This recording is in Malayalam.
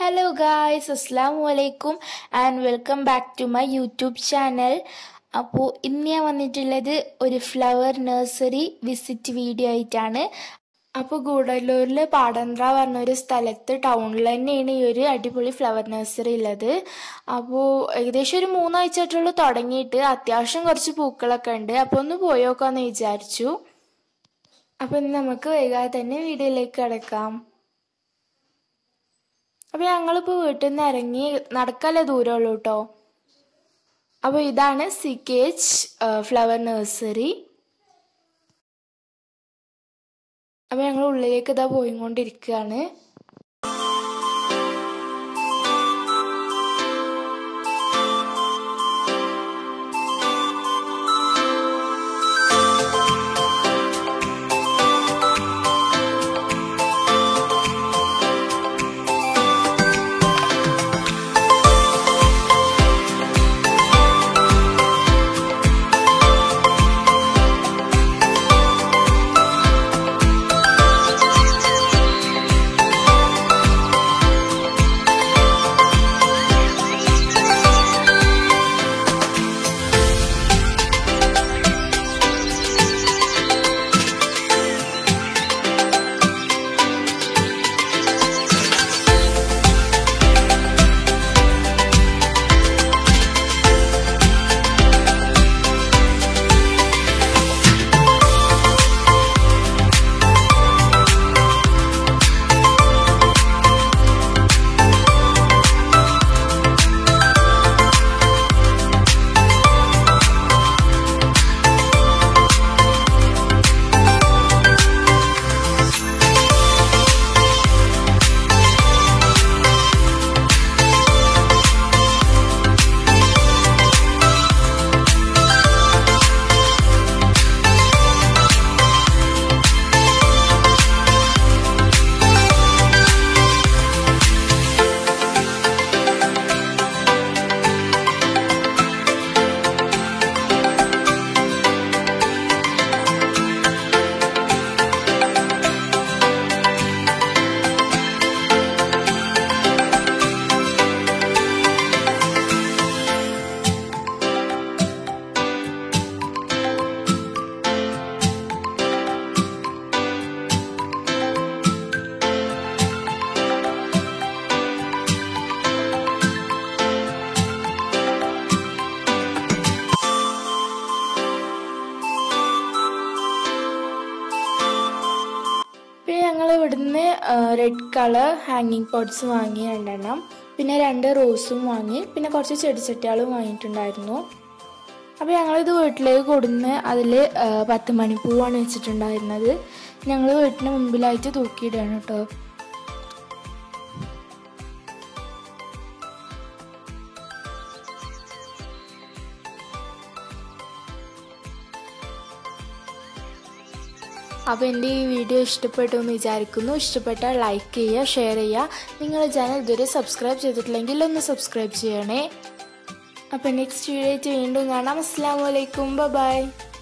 ഹലോ ഗായ്സ് അസ്സാം വലൈക്കും and welcome back to my YouTube channel അപ്പോൾ ഇന്ന് ഞാൻ വന്നിട്ടുള്ളത് ഒരു ഫ്ലവർ നഴ്സറി വിസിറ്റ് വീഡിയോ ആയിട്ടാണ് അപ്പോൾ ഗൂഡല്ലൂരിൽ പാടന്ത്ര പറഞ്ഞ ഒരു സ്ഥലത്ത് ടൗണിൽ തന്നെയാണ് ഈ ഒരു അടിപൊളി ഫ്ലവർ നഴ്സറി ഉള്ളത് അപ്പോൾ ഏകദേശം ഒരു മൂന്നാഴ്ചയായിട്ടുള്ളൂ തുടങ്ങിയിട്ട് അത്യാവശ്യം കുറച്ച് പൂക്കളൊക്കെ ഉണ്ട് അപ്പോൾ ഒന്ന് പോയി നോക്കാമെന്ന് വിചാരിച്ചു അപ്പോൾ ഇന്ന് നമുക്ക് വൈകാതെ തന്നെ വീഡിയോയിലേക്ക് കിടക്കാം അപ്പോൾ ഞങ്ങളിപ്പോൾ വീട്ടിൽ നിന്ന് ഇറങ്ങി നടക്കല്ല ദൂരമുള്ളൂ കേട്ടോ അപ്പോൾ ഇതാണ് C K H flower nursery അപ്പോൾ ഞങ്ങൾ ഉള്ളിലേക്ക് ഇതാ പോയിക്കൊണ്ടിരിക്കുകയാണ് പിന്നെ ഞങ്ങൾ ഇവിടുന്ന് റെഡ് കളർ ഹാങ്ങിങ് പോട്ട്സ് വാങ്ങി രണ്ടെണ്ണം പിന്നെ രണ്ട് റോസും വാങ്ങി പിന്നെ കുറച്ച് ചെടിച്ചട്ടികളും വാങ്ങിയിട്ടുണ്ടായിരുന്നു അപ്പോൾ ഞങ്ങളിത് വീട്ടിലേക്ക് കൊടുന്ന് അതിൽ പത്ത് മണിപ്പൂവാണ് വെച്ചിട്ടുണ്ടായിരുന്നത് ഞങ്ങൾ വീട്ടിന് മുമ്പിലായിട്ട് തൂക്കിയിടുകയാണ് കേട്ടോ അപ്പോൾ എൻ്റെ ഈ വീഡിയോ ഇഷ്ടപ്പെട്ടു എന്ന് വിചാരിക്കുന്നു ഇഷ്ടപ്പെട്ടാൽ ലൈക്ക് ചെയ്യുക ഷെയർ ചെയ്യുക നിങ്ങളുടെ ചാനൽ ഇതുവരെ സബ്സ്ക്രൈബ് ചെയ്തിട്ടില്ലെങ്കിൽ ഒന്ന് സബ്സ്ക്രൈബ് ചെയ്യണേ അപ്പോൾ നെക്സ്റ്റ് വീഡിയോ വീണ്ടും കാണാം അസ്സാം വലൈക്കും ബൈ